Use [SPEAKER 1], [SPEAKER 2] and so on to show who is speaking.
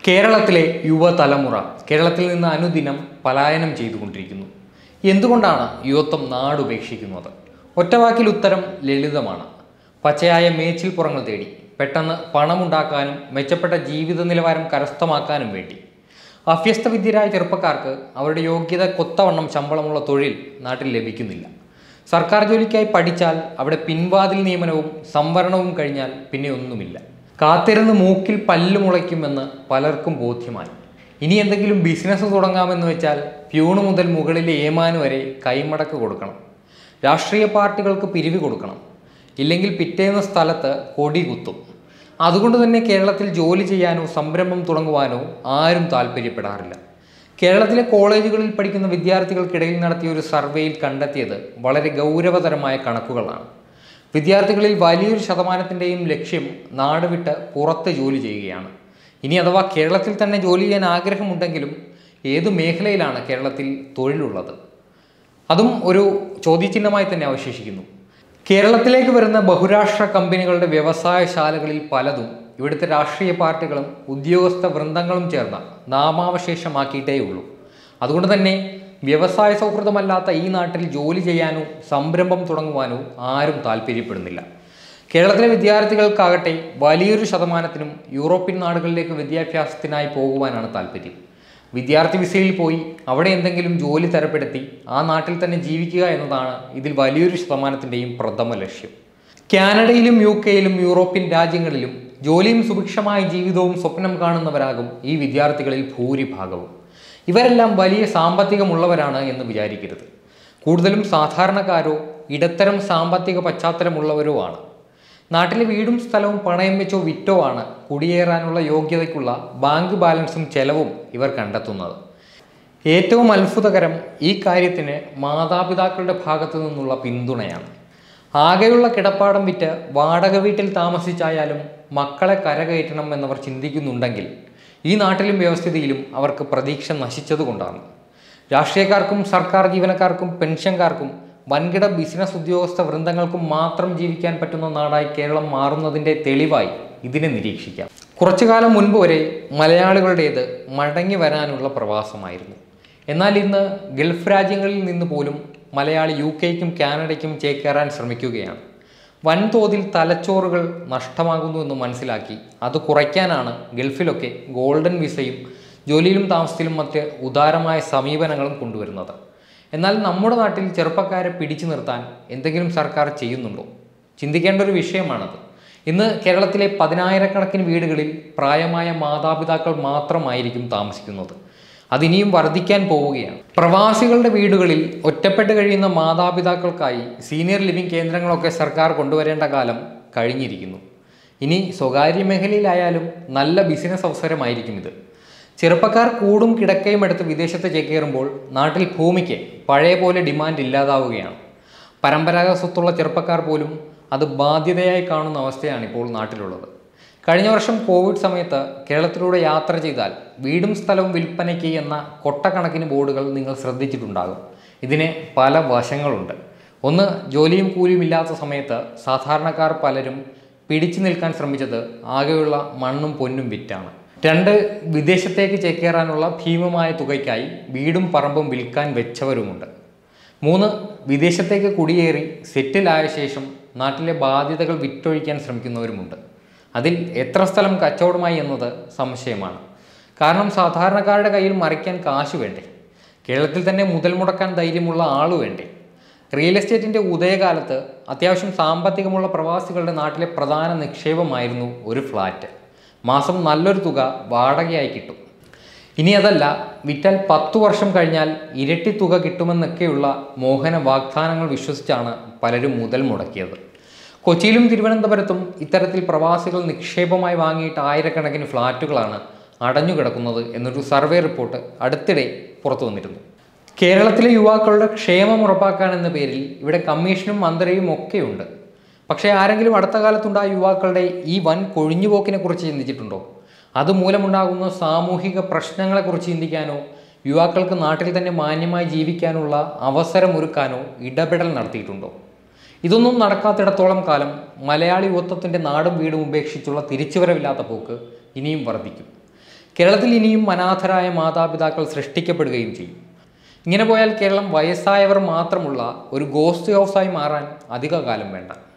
[SPEAKER 1] കേരളത്തിലെ യുവതലമുറ കേരളത്തിൽ നിന്ന് അനുദിനം പലായനം ചെയ്തുകൊണ്ടിരിക്കുന്നു എന്തുകൊണ്ടാണ് യുവത്വം നാടുപേക്ഷിക്കുന്നത് ഒറ്റവാക്കിൽ ഉത്തരം ലളിതമാണ് പച്ചയായ മേച്ചിൽപ്പുറങ്ങൾ തേടി പെട്ടെന്ന് പണമുണ്ടാക്കാനും മെച്ചപ്പെട്ട ജീവിത നിലവാരം കരസ്ഥമാക്കാനും വേണ്ടി അഭ്യസ്തവിദ്യരായ ചെറുപ്പക്കാർക്ക് അവരുടെ യോഗ്യത കൊത്തവണ്ണം ശമ്പളമുള്ള തൊഴിൽ നാട്ടിൽ ലഭിക്കുന്നില്ല സർക്കാർ ജോലിക്കായി പഠിച്ചാൽ അവിടെ പിൻവാതിൽ നിയമനവും സംവരണവും കഴിഞ്ഞാൽ പിന്നെ ഒന്നുമില്ല കാത്തിരുന്ന് മൂക്കിൽ പല്ല് മുളയ്ക്കുമെന്ന് പലർക്കും ബോധ്യമായി ഇനി എന്തെങ്കിലും ബിസിനസ് തുടങ്ങാമെന്ന് വെച്ചാൽ പ്യൂണ് മുതൽ മുകളിലെ ഏമാന് വരെ കൈമടക്ക് കൊടുക്കണം രാഷ്ട്രീയ പാർട്ടികൾക്ക് പിരിവ് കൊടുക്കണം ഇല്ലെങ്കിൽ പിറ്റേന്ന സ്ഥലത്ത് കൊടി കുത്തും അതുകൊണ്ട് തന്നെ കേരളത്തിൽ ജോലി ചെയ്യാനോ സംരംഭം തുടങ്ങുവാനോ ആരും താല്പര്യപ്പെടാറില്ല കേരളത്തിലെ കോളേജുകളിൽ പഠിക്കുന്ന വിദ്യാർത്ഥികൾക്കിടയിൽ നടത്തിയ ഒരു സർവേയിൽ കണ്ടെത്തിയത് വളരെ ഗൗരവതരമായ കണക്കുകളാണ് വിദ്യാർത്ഥികളിൽ വലിയൊരു ശതമാനത്തിൻ്റെയും ലക്ഷ്യം നാട് വിട്ട് പുറത്ത് ജോലി ചെയ്യുകയാണ് ഇനി അഥവാ കേരളത്തിൽ തന്നെ ജോലി ചെയ്യാൻ ആഗ്രഹമുണ്ടെങ്കിലും ഏത് മേഖലയിലാണ് കേരളത്തിൽ തൊഴിലുള്ളത് അതും ഒരു ചോദ്യചിഹ്നമായി തന്നെ അവശേഷിക്കുന്നു കേരളത്തിലേക്ക് വരുന്ന ബഹുരാഷ്ട്ര കമ്പനികളുടെ വ്യവസായശാലകളിൽ പലതും ഇവിടുത്തെ രാഷ്ട്രീയ പാർട്ടികളും ഉദ്യോഗസ്ഥ വൃന്ദങ്ങളും ചേർന്ന നാമാവശേഷമാക്കിയിട്ടേ ഉള്ളൂ അതുകൊണ്ട് തന്നെ വ്യവസായ സൗഹൃദമല്ലാത്ത ഈ നാട്ടിൽ ജോലി ചെയ്യാനോ സംരംഭം തുടങ്ങുവാനോ ആരും താല്പര്യപ്പെടുന്നില്ല കേരളത്തിലെ വിദ്യാർത്ഥികൾക്കാകട്ടെ വലിയൊരു ശതമാനത്തിനും യൂറോപ്യൻ നാടുകളിലേക്ക് വിദ്യാഭ്യാസത്തിനായി പോകുവാനാണ് താല്പര്യം വിദ്യാർത്ഥി വിസയിൽ പോയി അവിടെ എന്തെങ്കിലും ജോലി തരപ്പെടുത്തി ആ നാട്ടിൽ തന്നെ ജീവിക്കുക എന്നതാണ് ഇതിൽ വലിയൊരു ശതമാനത്തിൻ്റെയും പ്രഥമ ലക്ഷ്യം കാനഡയിലും യു കെയിലും യൂറോപ്യൻ രാജ്യങ്ങളിലും ജോലിയും സുഭിക്ഷമായ ജീവിതവും സ്വപ്നം കാണുന്നവരാകും ഈ വിദ്യാർത്ഥികളിൽ ഭൂരിഭാഗവും ഇവരെല്ലാം വലിയ സാമ്പത്തികമുള്ളവരാണ് എന്ന് വിചാരിക്കരുത് കൂടുതലും സാധാരണക്കാരോ ഇടത്തരം സാമ്പത്തിക പശ്ചാത്തലമുള്ളവരോ ആണ് നാട്ടിലെ വീടും സ്ഥലവും പണയം വെച്ചോ വിറ്റോ ആണ് കുടിയേറാനുള്ള യോഗ്യതയ്ക്കുള്ള ബാങ്ക് ബാലൻസും ചെലവും ഇവർ കണ്ടെത്തുന്നത് ഏറ്റവും അത്ഭുതകരം ഈ കാര്യത്തിന് മാതാപിതാക്കളുടെ ഭാഗത്തു നിന്നുള്ള പിന്തുണയാണ് ആകെയുള്ള കിടപ്പാടം വിറ്റ് വാടക വീട്ടിൽ താമസിച്ചായാലും മക്കളെ കരകയറ്റണം എന്നവർ ചിന്തിക്കുന്നുണ്ടെങ്കിൽ ഈ നാട്ടിലും വ്യവസ്ഥിതിയിലും അവർക്ക് പ്രതീക്ഷ നശിച്ചതുകൊണ്ടാണ് രാഷ്ട്രീയക്കാർക്കും സർക്കാർ ജീവനക്കാർക്കും പെൻഷൻകാർക്കും വൻകിട ബിസിനസ് ഉദ്യോഗസ്ഥ വൃന്ദങ്ങൾക്കും മാത്രം ജീവിക്കാൻ പറ്റുന്ന നാടായി കേരളം മാറുന്നതിൻ്റെ തെളിവായി ഇതിനെ നിരീക്ഷിക്കാം കുറച്ചു കാലം മുൻപ് വരെ മലയാളികളുടേത് മടങ്ങി വരാനുള്ള പ്രവാസമായിരുന്നു എന്നാൽ ഇന്ന് ഗൾഫ് രാജ്യങ്ങളിൽ നിന്ന് പോലും മലയാളി യു കെക്കും കാനഡയ്ക്കും ചേക്കേറാൻ ശ്രമിക്കുകയാണ് വൻതോതിൽ തലച്ചോറുകൾ നഷ്ടമാകുന്നു എന്ന് മനസ്സിലാക്കി അത് കുറയ്ക്കാനാണ് ഗൾഫിലൊക്കെ ഗോൾഡൻ വിസയും ജോലിയിലും താമസത്തിലും മറ്റ് ഉദാരമായ സമീപനങ്ങളും കൊണ്ടുവരുന്നത് എന്നാൽ നമ്മുടെ നാട്ടിൽ ചെറുപ്പക്കാരെ പിടിച്ചു നിർത്താൻ എന്തെങ്കിലും സർക്കാർ ചെയ്യുന്നുണ്ടോ ചിന്തിക്കേണ്ട ഒരു വിഷയമാണത് ഇന്ന് കേരളത്തിലെ പതിനായിരക്കണക്കിന് വീടുകളിൽ പ്രായമായ മാതാപിതാക്കൾ മാത്രമായിരിക്കും താമസിക്കുന്നത് അതിനിയും വർദ്ധിക്കാൻ പോവുകയാണ് പ്രവാസികളുടെ വീടുകളിൽ ഒറ്റപ്പെട്ട് കഴിയുന്ന മാതാപിതാക്കൾക്കായി സീനിയർ ലിവിംഗ് കേന്ദ്രങ്ങളൊക്കെ സർക്കാർ കൊണ്ടുവരേണ്ട കാലം കഴിഞ്ഞിരിക്കുന്നു ഇനി സ്വകാര്യ മേഖലയിലായാലും നല്ല ബിസിനസ് അവസരമായിരിക്കും ഇത് ചെറുപ്പക്കാർ കൂടും കിടക്കയും എടുത്ത് വിദേശത്ത് ചേക്കേറുമ്പോൾ നാട്ടിൽ ഭൂമിക്ക് പഴയ പോലെ ഡിമാൻഡ് ഇല്ലാതാവുകയാണ് പരമ്പരാഗത സ്വത്തുള്ള ചെറുപ്പക്കാർ പോലും അത് ബാധ്യതയായി കാണുന്ന അവസ്ഥയാണ് ഇപ്പോൾ നാട്ടിലുള്ളത് കഴിഞ്ഞ വർഷം കോവിഡ് സമയത്ത് കേരളത്തിലൂടെ യാത്ര ചെയ്താൽ വീടും സ്ഥലവും വിൽപ്പനയ്ക്ക് എന്ന കൊട്ടക്കണക്കിന് ബോർഡുകൾ നിങ്ങൾ ശ്രദ്ധിച്ചിട്ടുണ്ടാകും ഇതിന് പല വശങ്ങളുണ്ട് ഒന്ന് ജോലിയും കൂലിയും ഇല്ലാത്ത സമയത്ത് സാധാരണക്കാർ പലരും പിടിച്ചു നിൽക്കാൻ ശ്രമിച്ചത് ആകെയുള്ള മണ്ണും പൊന്നും വിറ്റാണ് രണ്ട് വിദേശത്തേക്ക് ചേക്കേറാനുള്ള ഭീമമായ തുകയ്ക്കായി വീടും പറമ്പും വിൽക്കാൻ വെച്ചവരുമുണ്ട് മൂന്ന് വിദേശത്തേക്ക് കുടിയേറി സെറ്റിലായ ശേഷം നാട്ടിലെ ബാധ്യതകൾ വിറ്റൊഴിക്കാൻ ശ്രമിക്കുന്നവരുമുണ്ട് അതിൽ എത്ര സ്ഥലം കച്ചവടമായി എന്നത് സംശയമാണ് കാരണം സാധാരണക്കാരുടെ കയ്യിൽ മറിക്കാൻ കാശ് വേണ്ടേ കേരളത്തിൽ തന്നെ മുതൽ മുടക്കാൻ ധൈര്യമുള്ള ആള് വേണ്ടേ റിയൽ എസ്റ്റേറ്റിൻ്റെ ഉദയകാലത്ത് അത്യാവശ്യം സാമ്പത്തികമുള്ള പ്രവാസികളുടെ നാട്ടിലെ പ്രധാന നിക്ഷേപമായിരുന്നു ഒരു ഫ്ലാറ്റ് മാസം നല്ലൊരു തുക വാടകയായി കിട്ടും ഇനി അതല്ല വിറ്റാൽ പത്തു വർഷം കഴിഞ്ഞാൽ ഇരട്ടി തുക കിട്ടുമെന്നൊക്കെയുള്ള മോഹന വാഗ്ദാനങ്ങൾ വിശ്വസിച്ചാണ് പലരും മുതൽ മുടക്കിയത് കൊച്ചിയിലും തിരുവനന്തപുരത്തും ഇത്തരത്തിൽ പ്രവാസികൾ നിക്ഷേപമായി വാങ്ങിയിട്ട് ആയിരക്കണക്കിന് ഫ്ലാറ്റുകളാണ് അടഞ്ഞുകിടക്കുന്നത് എന്നൊരു സർവേ റിപ്പോർട്ട് അടുത്തിടെ പുറത്തു വന്നിരുന്നു കേരളത്തിലെ യുവാക്കളുടെ ക്ഷേമം ഉറപ്പാക്കാൻ എന്ന പേരിൽ ഇവിടെ കമ്മീഷനും മന്ത്രിയും ഒക്കെയുണ്ട് പക്ഷേ ആരെങ്കിലും അടുത്ത കാലത്തുണ്ടായ യുവാക്കളുടെ ഈ വൻ കൊഴിഞ്ഞുപോക്കിനെ കുറിച്ച് ചിന്തിച്ചിട്ടുണ്ടോ അതുമൂലമുണ്ടാകുന്ന സാമൂഹിക പ്രശ്നങ്ങളെക്കുറിച്ച് ചിന്തിക്കാനോ യുവാക്കൾക്ക് നാട്ടിൽ തന്നെ മാന്യമായി ജീവിക്കാനുള്ള അവസരമൊരുക്കാനോ ഇടപെടൽ നടത്തിയിട്ടുണ്ടോ ഇതൊന്നും നടക്കാത്തിടത്തോളം കാലം മലയാളി യുവത്വത്തിൻ്റെ നാടും വീടും ഉപേക്ഷിച്ചുള്ള തിരിച്ചുവരവില്ലാത്ത പോക്ക് ഇനിയും വർദ്ധിക്കും കേരളത്തിൽ ഇനിയും അനാഥരായ മാതാപിതാക്കൾ സൃഷ്ടിക്കപ്പെടുകയും ചെയ്യും ഇങ്ങനെ പോയാൽ കേരളം വയസ്സായവർ മാത്രമുള്ള ഒരു ഗോസ്റ്റ് ഹൗസായി മാറാൻ അധിക കാലം വേണ്ട